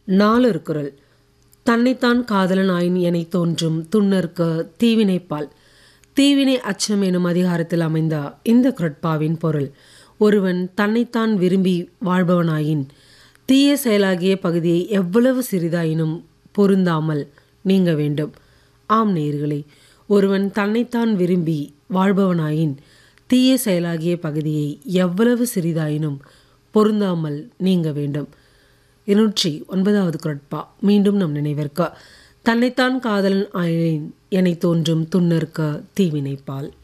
நாலொரு குறள் தன்னைத்தான் காதலன் ஆயின் எனை தோன்றும் துன்னர்க்கு தீவினைப்பால் தீவினை அச்சம் எனும் அதிகாரத்தில் அமைந்த இந்த குரட்பாவின் பொருள் ஒருவன் தன்னைத்தான் விரும்பி வாழ்பவனாயின் தீய செயலாகிய பகுதியை எவ்வளவு சிறிதாயினும் பொருந்தாமல் நீங்க வேண்டும் ஆம் நேர்களே ஒருவன் தன்னைத்தான் விரும்பி வாழ்பவனாயின் தீய செயலாகிய பகுதியை எவ்வளவு சிறிதாயினும் பொருந்தாமல் நீங்க வேண்டும் இருநூற்றி ஒன்பதாவது குரட்பா மீண்டும் நம் நினைவிற்க தன்னைத்தான் காதலன் ஆயின் என தோன்றும் துன்னர்க்க தீவினைப்பால்